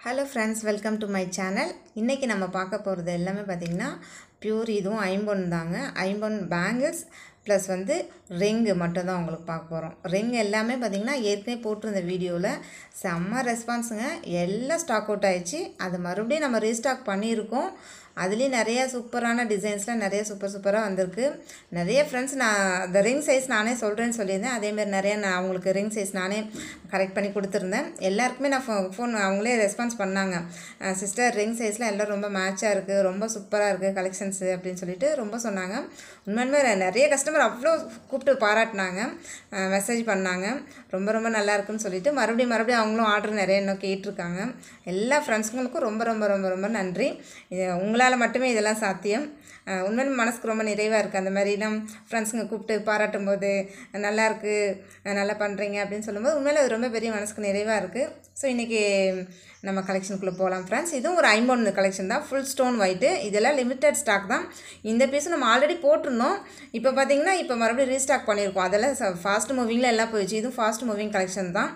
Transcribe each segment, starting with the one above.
hello friends welcome to my channel இன்றைக்கி நம்ம பார்க்க போகிறது எல்லாமே பார்த்திங்கன்னா பியூர் இதுவும் ஐம்பொன் தாங்க ஐம்பொன் பேங்கிள்ஸ் ப்ளஸ் வந்து ரிங்கு மட்டும் தான் உங்களுக்கு பார்க்க போகிறோம் ரிங் எல்லாமே பார்த்திங்கன்னா ஏற்கனவே போட்டிருந்த வீடியோவில் செம்ம ரெஸ்பான்ஸுங்க எல்லாம் ஸ்டாக் அவுட் ஆயிடுச்சு அது மறுபடியும் நம்ம ரீஸ்டாக் பண்ணியிருக்கோம் அதுலேயும் நிறைய சூப்பரான டிசைன்ஸ்லாம் நிறைய சூப்பர் சூப்பராக வந்திருக்கு நிறைய ஃப்ரெண்ட்ஸ் நான் அந்த ரிங் சைஸ் நானே சொல்கிறேன்னு சொல்லியிருந்தேன் அதேமாதிரி நிறைய நான் அவங்களுக்கு ரிங் சைஸ் நானே கரெக்ட் பண்ணி கொடுத்துருந்தேன் எல்லாருக்குமே நான் ஃபோ ஃபோன் அவங்களே ரெஸ்பான்ஸ் பண்ணாங்க சிஸ்டர் ரிங் சைஸ்லாம் எல்லாம் ரொம்ப மேட்சாக இருக்குது ரொம்ப சூப்பராக இருக்குது கலெக்ஷன்ஸு அப்படின்னு சொல்லிட்டு ரொம்ப சொன்னாங்க உண்மையுமே நிறைய கஸ்டமர் அவ்வளோ கூப்பிட்டு பாராட்டினாங்க மெசேஜ் பண்ணாங்க ரொம்ப ரொம்ப நல்லா இருக்குன்னு சொல்லிட்டு மறுபடியும் மறுபடியும் அவங்களும் ஆர்டர் நிறைய இன்னும் கேட்டிருக்காங்க எல்லா ஃப்ரெண்ட்ஸுங்களுக்கும் ரொம்ப ரொம்ப ரொம்ப ரொம்ப நன்றி இது உங்களால் மட்டுமே இதெல்லாம் சாத்தியம் அஹ் உண்மையிலும் மனசுக்கு ரொம்ப நிறைவாக இருக்குது அந்த மாதிரிலாம் ஃப்ரெண்ட்ஸுங்க கூப்பிட்டு பாராட்டும் போது நல்லா இருக்கு அஹ் நல்லா பண்ணுறீங்க அப்படின்னு சொல்லும்போது உண்மையில அது ரொம்ப பெரிய மனசுக்கு நிறைவாக இருக்குது ஸோ இன்றைக்கி நம்ம கலெக்ஷனுக்குள்ளே போகலாம் ஃப்ரெண்ட்ஸ் இதுவும் ஒரு ஐம்பொன் கலெக்ஷன் தான் ஃபுல் ஸ்டோன் ஒயிட்டு இதெல்லாம் லிமிட்டட் ஸ்டாக் தான் இந்த பீஸும் நம்ம ஆல்ரெடி போட்டிருந்தோம் இப்போ பார்த்தீங்கன்னா இப்போ மறுபடியும் ரீஸ்டாக் பண்ணியிருக்கோம் அதெல்லாம் ஃபாஸ்ட் மூவிங்கில் எல்லாம் போயிடுச்சு இதுவும் ஃபாஸ்ட் மூவிங் கலெக்ஷன் தான்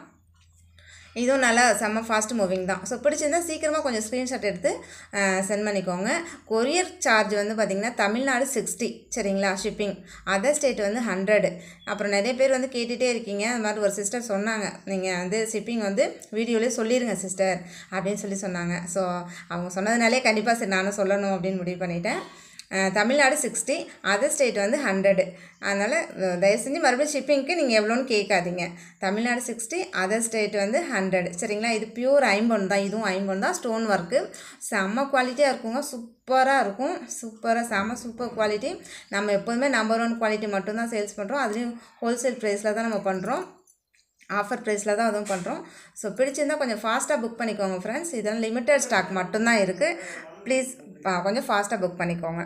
இதுவும் நல்லா செம்ம ஃபாஸ்ட் மூவிங் தான் ஸோ பிடிச்சிருந்தா சீக்கிரமாக கொஞ்சம் ஸ்க்ரீன்ஷாட் எடுத்து சென்ட் பண்ணிக்கோங்க கொரியர் சார்ஜ் வந்து பார்த்திங்கன்னா தமிழ்நாடு சிக்ஸ்டி சரிங்களா ஷிப்பிங் அதர் ஸ்டேட் வந்து ஹண்ட்ரடு அப்புறம் நிறைய பேர் வந்து கேட்டுகிட்டே இருக்கீங்க அது மாதிரி ஒரு சிஸ்டர் சொன்னாங்க நீங்கள் வந்து ஷிப்பிங் வந்து வீடியோலேயே சொல்லிடுங்க சிஸ்டர் அப்படின்னு சொல்லி சொன்னாங்க ஸோ அவங்க சொன்னதுனாலே கண்டிப்பாக சரி நானும் சொல்லணும் அப்படின்னு முடிவு பண்ணிட்டேன் அஹ் தமிழ்நாடு சிக்ஸ்டி அதர் ஸ்டேட் வந்து ஹண்ட்ரடு அதனால் அஹ் தயவு செஞ்சு மறுபடியும் ஷிப்பிங்க்கு நீங்கள் எவ்வளோன்னு கேட்காதீங்க தமிழ்நாடு சிக்ஸ்டி அதர் ஸ்டேட் வந்து ஹண்ட்ரட் சரிங்களா இது பியூர் ஐம்பொன் தான் இதுவும் ஐம்பொன் தான் ஸ்டோன் ஒர்க்கு செம்ம குவாலிட்டியாக இருக்குங்க சூப்பராக இருக்கும் சூப்பராக செம்ம சூப்பர் குவாலிட்டி நம்ம எப்போதுமே நம்பர் ஒன் குவாலிட்டி மட்டும்தான் சேல்ஸ் பண்ணுறோம் அதுலேயும் ஹோல்சேல் ப்ரைஸில் தான் நம்ம பண்ணுறோம் ஆஃபர் ப்ரைஸில் தான் அதுவும் பண்ணுறோம் ஸோ பிடிச்சிருந்தால் கொஞ்சம் ஃபாஸ்ட்டாக புக் பண்ணிக்கோங்க ஃப்ரெண்ட்ஸ் இதெல்லாம் லிமிட்டட் ஸ்டாக் மட்டும்தான் இருக்குது ப்ளீஸ் கொஞ்சம் ஃபாஸ்ட்டாக புக் பண்ணிக்கோங்க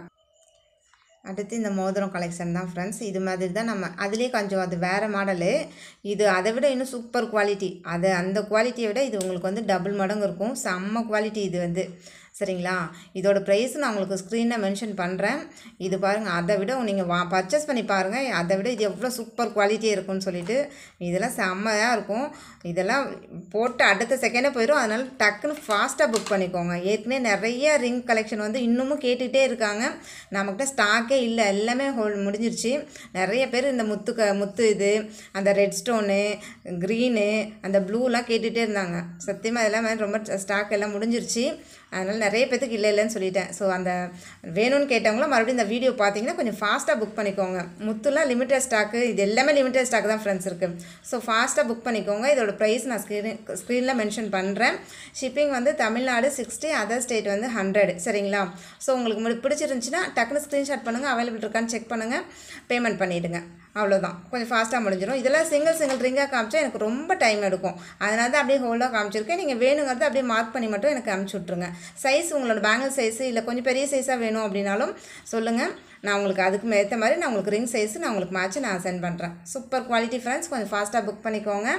அடுத்து இந்த மோதிரம் கலெக்ஷன் தான் ஃப்ரெண்ட்ஸ் இது மாதிரி தான் நம்ம அதுலேயே கொஞ்சம் அது வேறு மாடலு இது அதை விட இன்னும் சூப்பர் குவாலிட்டி அது அந்த குவாலிட்டியை விட இது உங்களுக்கு வந்து டபுள் மடங்கு இருக்கும் செம்ம குவாலிட்டி இது வந்து சரிங்களா இதோட ப்ரைஸ் நான் உங்களுக்கு ஸ்க்ரீனில் மென்ஷன் பண்ணுறேன் இது பாருங்கள் அதை விட நீங்கள் வா பர்ச்சேஸ் பண்ணி பாருங்கள் அதை விட இது எவ்வளோ சூப்பர் குவாலிட்டி இருக்கும்னு சொல்லிட்டு இதெல்லாம் செம்மையாக இருக்கும் இதெல்லாம் போட்டு அடுத்த செகண்டே போயிடும் அதனால் டக்குன்னு ஃபாஸ்ட்டாக புக் பண்ணிக்கோங்க ஏற்கனவே நிறைய ரிங் கலெக்ஷன் வந்து இன்னமும் கேட்டுகிட்டே இருக்காங்க நம்மக்கிட்ட ஸ்டாக்கே இல்லை எல்லாமே ஹோல் முடிஞ்சிருச்சு நிறைய பேர் இந்த முத்து க முத்து இது அந்த ரெட் ஸ்டோனு க்ரீனு அந்த ப்ளூலாம் கேட்டுகிட்டே இருந்தாங்க சத்தியமாக எல்லாமே ரொம்ப ஸ்டாக் எல்லாம் முடிஞ்சிருச்சு அதனால் நிறைய பேத்துக்கு இல்லை இல்லைன்னு சொல்லிட்டேன் ஸோ அந்த வேணும்னு கேட்டவங்களும் மறுபடியும் இந்த வீடியோ பார்த்தீங்கன்னா கொஞ்சம் ஃபாஸ்ட்டாக புக் பண்ணிக்கோங்க முத்துலாம் லிமிட்டட் ஸ்டாக்கு இது எல்லாமே லிமிட்டட் ஸ்டாக் தான் ஃப்ரெண்ட்ஸ் இருக்குது ஸோ ஃபாஸ்ட்டாக புக் பண்ணிக்கோங்க இதோட ப்ரைஸ் நான் ஸ்க்ரீன் ஸ்க்ரீனில் மென்ஷன் பண்ணுறேன் ஷிப்பிங் வந்து தமிழ்நாடு சிக்ஸ்டி அதர் ஸ்டேட் வந்து ஹண்ட்ரட் சரிங்களா ஸோ உங்களுக்கு முடி- பிடிச்சிருந்துச்சின்னா டக்குன்னு ஸ்க்ரீன்ஷாட் பண்ணுங்கள் அவைலபிள் இருக்கான்னு செக் பண்ணுங்கள் பேமெண்ட் பண்ணிவிடுங்க அவ்வளோதான் கொஞ்சம் ஃபாஸ்ட்டாக முடிஞ்சிடும் இதெல்லாம் சிங்கிள் சிங்கிள் ரிங்காக காமிச்சா எனக்கு ரொம்ப டைம் எடுக்கும் அதனால தான் அப்படியே ஹோல்டாக காமிச்சிருக்கேன் நீங்கள் வேணுங்கிறது அப்படியே மார்க் பண்ணி மட்டும் எனக்கு அனுப்பிச்சி விட்ருங்க சைஸ் உங்களோட பேங்கிள் சைஸு இல்லை கொஞ்சம் பெரிய சைஸாக வேணும் அப்படின்னாலும் சொல்லுங்கள் நான் உங்களுக்கு அதுக்கு ஏற்ற மாதிரி நான் உங்களுக்கு ரிங் சைஸு நான் உங்களுக்கு மேட்ச்சு நான் சென்ட் பண்ணுறேன் சூப்பர் குவாலிட்டி ஃப்ரெண்ட்ஸ் கொஞ்சம் ஃபாஸ்ட்டாக புக் பண்ணிக்கோங்க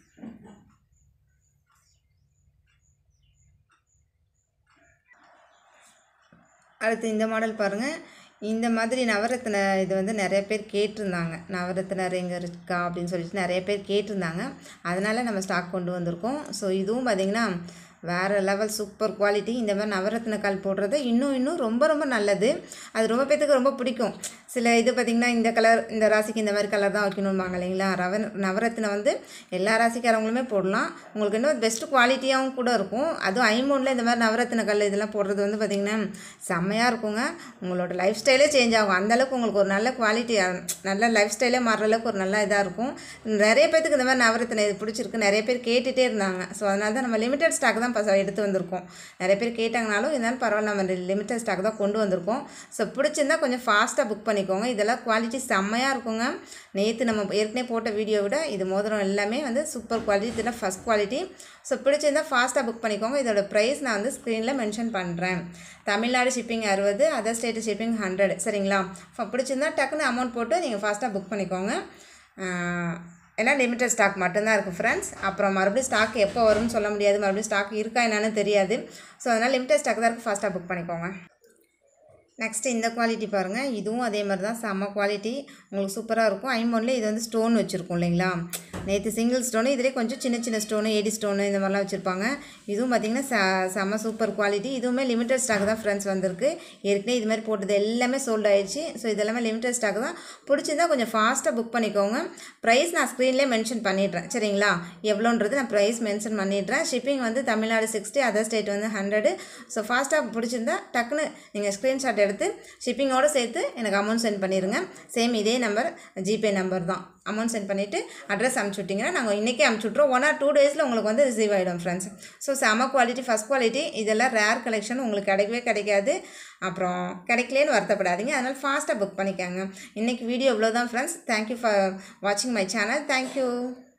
அடுத்து இந்த மாடல் பாருங்கள் இந்த மாதிரி நவரத்ன இது வந்து நிறைய பேர் கேட்டிருந்தாங்க நவரத்ன ரிங் இருக்கா அப்படின்னு சொல்லிட்டு நிறைய பேர் கேட்டிருந்தாங்க அதனால் நம்ம ஸ்டாக் கொண்டு வந்திருக்கோம் ஸோ இதுவும் பார்த்திங்கன்னா வேறு லெவல் சூப்பர் குவாலிட்டி இந்த மாதிரி நவரத்ன கால் போடுறது இன்னும் இன்னும் ரொம்ப ரொம்ப நல்லது அது ரொம்ப பேத்துக்கு ரொம்ப பிடிக்கும் சில இது பார்த்திங்கன்னா இந்த கலர் இந்த ராசிக்கு இந்த மாதிரி கலர் தான் வைக்கணும்பாங்க இல்லைங்களா ரவ நவரத்ன வந்து எல்லா ராசிக்காரங்களுமே போடலாம் உங்களுக்கு இன்னும் பெஸ்ட் குவாலிட்டியாகவும் கூட இருக்கும் அதுவும் ஐமோனில் இந்த மாதிரி நவரத்ன கல் இதெல்லாம் போடுறது வந்து பார்த்திங்கன்னா செம்மையாக இருக்குங்க உங்களோட லைஃப் ஸ்டைலே சேஞ்ச் ஆகும் அந்தளவுக்கு உங்களுக்கு ஒரு நல்ல குவாலிட்டி நல்ல லைஃப் ஸ்டைலே மாறுற அளவுக்கு ஒரு நல்ல இதாக இருக்கும் நிறைய பேத்துக்கு இந்த மாதிரி நவரத்ன இது பிடிச்சிருக்கு நிறைய பேர் கேட்டுகிட்டே இருந்தாங்க ஸோ அதனால தான் நம்ம லிமிட்டட் ஸ்டாக் தான் பச- எடுத்து வந்திருக்கோம் நிறைய பேர் கேட்டாங்கனாலும் இருந்தாலும் பரவாயில்ல நம்ம லிமிட்டட் ஸ்டாக் தான் கொண்டு வந்திருக்கோம் ஸோ பிடிச்சிருந்தா கொஞ்சம் ஃபாஸ்ட்டாக புக் பண்ணிக்கோங்க இதெல்லாம் குவாலிட்டி செம்மையாக இருக்குங்க நேற்று நம்ம ஏற்கனவே போட்ட வீடியோ விட இது மோதிரம் எல்லாமே வந்து சூப்பர் குவாலிட்டி இதெல்லாம் ஃபஸ்ட் குவாலிட்டி ஸோ பிடிச்சிருந்தா ஃபாஸ்ட்டாக புக் பண்ணிக்கோங்க இதோட ப்ரைஸ் நான் வந்து ஸ்க்ரீனில் மென்ஷன் பண்ணுறேன் தமிழ்நாடு ஷிப்பிங் அறுபது அதர் ஸ்டேட் ஷிப்பிங் ஹண்ட்ரட் சரிங்களா ஃப- பிடிச்சிருந்தா டக்குன்னு அமௌண்ட் போட்டு நீங்கள் ஃபாஸ்ட்டாக புக் பண்ணிக்கோங்க ஆஹ், ஏன்னா லிமிட்டட் ஸ்டாக் மட்டும்தான் இருக்குது ஃப்ரெண்ட்ஸ் அப்புறம் மறுபடியும் ஸ்டாக் எப்போ வரும்னு சொல்ல முடியாது மறுபடியும் ஸ்டாக் இருக்கா என்னன்னு தெரியாது ஸோ அதனால் லிமிட்டட் ஸ்டாக் தான் இருக்குது ஃபாஸ்ட்டாக புக் பண்ணிக்கோங்க நெக்ஸ்ட்டு இந்த குவாலிட்டி பாருங்கள் இதுவும் அதே மாதிரி தான் செம்ம குவாலிட்டி உங்களுக்கு சூப்பராக இருக்கும் ஐம்பொன்ல இது வந்து ஸ்டோன் வச்சுருக்கோம் இல்லைங்களா நேற்று சிங்கிள் ஸ்டோனு இதிலே கொஞ்சம் சின்ன சின்ன ஸ்டோனு எடி ஸ்டோனு இந்த மாதிரிலாம் வச்சுருப்பாங்க இதுவும் பார்த்திங்கன்னா ச செம்ம சூப்பர் குவாலிட்டி இதுவுமே லிமிட்டட் ஸ்டாக் தான் ஃப்ரெண்ட்ஸ் வந்திருக்கு ஏற்கனவே இது மாதிரி போட்டது எல்லாமே சோல்ட் ஆயிடுச்சு ஸோ இதெல்லாமே லிமிட்டட் ஸ்டாக் தான் பிடிச்சிருந்தா கொஞ்சம் ஃபாஸ்ட்டாக புக் பண்ணிக்கோங்க ப்ரைஸ் நான் ஸ்க்ரீன்லேயே மென்ஷன் பண்ணிடுறேன் சரிங்களா எவ்வளோன்றது நான் ப்ரைஸ் மென்ஷன் பண்ணிடுறேன் ஷிப்பிங் வந்து தமிழ்நாடு சிக்ஸ்டி அதர் ஸ்டேட் வந்து ஹண்ட்ரடு ஸோ ஃபாஸ்ட்டாக பிடிச்சிருந்தா டக்குன்னு நீங்கள் ஸ்க்ரீன்ஷாட் எடுத்து ஷிப்பிங்கோடு சேர்த்து எனக்கு அமௌண்ட் சென்ட் பண்ணிடுங்க சேம் இதே நம்பர் ஜிபே நம்பர் தான் அமௌண்ட் சென்ட் பண்ணிவிட்டு அட்ரஸ் அமுச்சு விட்டிங்கன்னா நாங்கள் இன்றைக்கே அமுச்சு விட்ருவோம் ஒன் ஆர் டூ டேஸில் உங்களுக்கு வந்து ரிசீவ் ஆகிடும் ஃப்ரெண்ட்ஸ் ஸோ செம குவாலிட்டி ஃபஸ்ட் குவாலிட்டி இதெல்லாம் ரேர் கலெக்ஷன் உங்களுக்கு கிடைக்கவே கிடைக்காது அப்புறம் கிடைக்கலேன்னு வருத்தப்படாதீங்க அதனால் ஃபாஸ்ட்டாக புக் பண்ணிக்கோங்க இன்றைக்கி வீடியோ இவ்வளோ தான் ஃப்ரெண்ட்ஸ் தேங்க்யூ ஃபார் வாட்சிங் மை சேனல் தேங்க்யூ